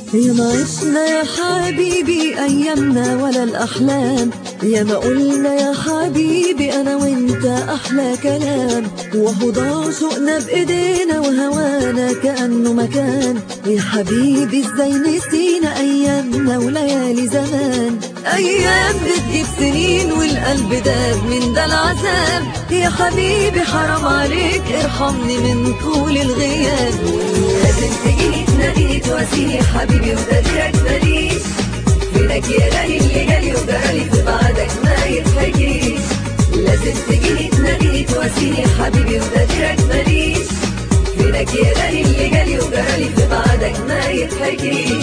يا ما عشنا يا حبيبي أيامنا ولا الأحلام يا ما قلنا يا حبيبي أنا وإنت أحلى كلام وهو ضاع شوقنا بإيدينا وهوانا كأنه مكان يا حبيبي إزاي نسينا أيامنا وليالي زمان أيام بتجيب سنين والقلب داب من ده العذاب يا حبيبي حرام عليك ارحمني من طول الغياب لازم تجيني تناديت واسيني حبيبي وتديرك ماليش فينك يا غالي اللي جالي وجرالي في بعدك ما يتحكيش لازم تجيني تناديت واسيني حبيبي وتديرك ماليش فينك يا غالي اللي جالي وجرالي في بعدك ما يتحكيش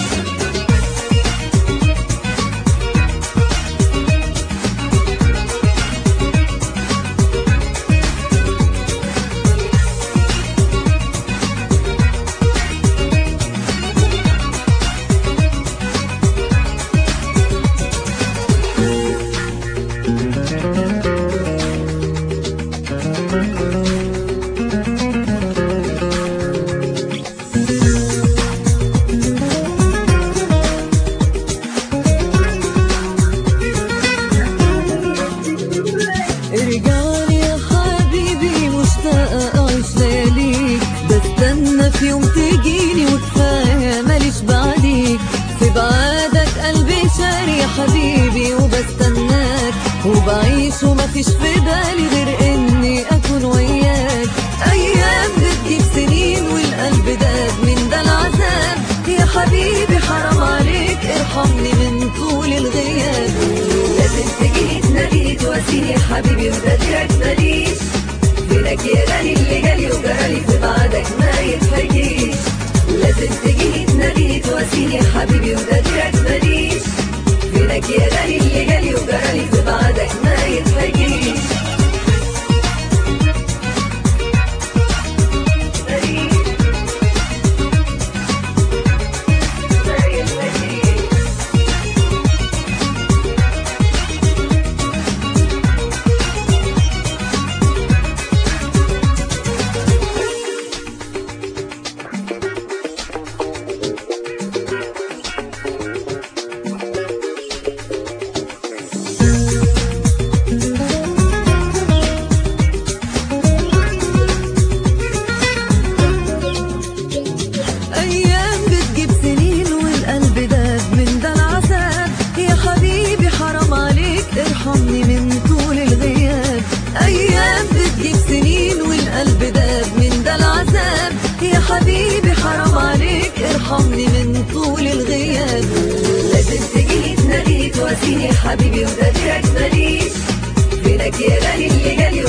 ارجعلي يا حبيبي مشتاقة أعيش لياليك بستنى في يوم تجيني وكفاية ماليش بعديك في بعادك قلبي شاري يا حبيبي وبستناك وبعيش ومفيش في بالي غير إني أكون وياك أيام بتجيب سنين والقلب داب من ده العذاب يا حبيبي حرام عليك ارحمني من طول الغياب لازم تجيني تناديت واسيني حبيبي وتديرك ماليش فينك يا غالي اللي جالي وجرالي في بعدك ما يتحكيش لازم تجيني تناديت واسيني حبيبي وتديرك ماليش فينك يا غالي اللي جالي وجرالي في بعدك ما يتحكيش ماليش ما يتحكيش أيام بتجيب سنين والقلب داب من ده العذاب يا حبيبي حرام عليك ارحمني من طول الغياب أيام بتجيب سنين والقلب داب من ده العذاب يا حبيبي حرام عليك ارحمني من طول الغياب لازم تجيني تناديت واسيني حبيبي وتديرك ماليش فينك يا غالي اللي جالي